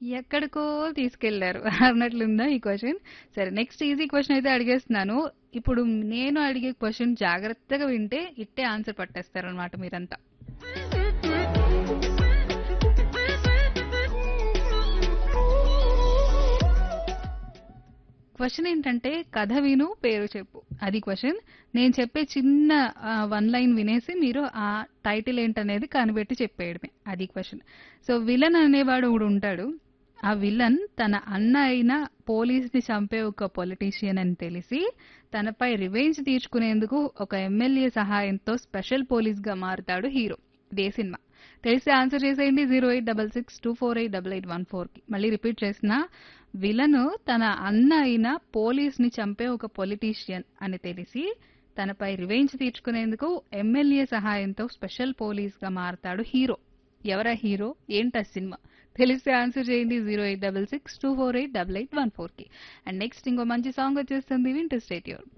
ఎక్కడికో తీసుకెళ్లారు అన్నట్లుందా ఈ క్వశ్చన్ సరే నెక్స్ట్ ఈజీ క్వశ్చన్ అయితే అడిగేస్తున్నాను ఇప్పుడు నేను అడిగే క్వశ్చన్ జాగ్రత్తగా వింటే ఇట్టే ఆన్సర్ పట్టేస్తారు అనమాట మీరంతా క్వశ్చన్ ఏంటంటే కథ విను పేరు చెప్పు అది క్వశ్చన్ నేను చెప్పే చిన్న వన్ లైన్ వినేసి మీరు ఆ టైటిల్ ఏంటనేది కనిపెట్టి చెప్పేయడమే అది క్వశ్చన్ సో విలన్ అనేవాడు ఒకడు ఉంటాడు ఆ విలన్ తన అన్న అయిన పోలీస్ ని చంపే ఒక పొలిటీషియన్ అని తెలిసి తనపై రివెంజ్ తీర్చుకునేందుకు ఒక ఎమ్మెల్యే సహాయంతో స్పెషల్ పోలీస్ గా మారుతాడు హీరో ఇదే సినిమా తెలిసి ఆన్సర్ చేసేయండి zero eight double six two four eight double eight one four కి మళ్ళీ రిపీట్ చేసిన విలను తన అన్న అయిన పోలీస్ ని చంపే ఒక పొలిటీషియన్ అని తెలిసి తనపై రివెంజ్ తీర్చుకునేందుకు ఎమ్మెల్యే సహాయంతో స్పెషల్ పోలీస్ గా మారతాడు హీరో ఎవరా హీరో ఏంటా సినిమా తెలిస్తే ఆన్సర్ చేయండి zero eight double six two four eight double eight one four కి అండ్ నెక్స్ట్ ఇంకో మంచి సాంగ్ వచ్చేస్తుంది వింటర్ స్టేట్ యూర్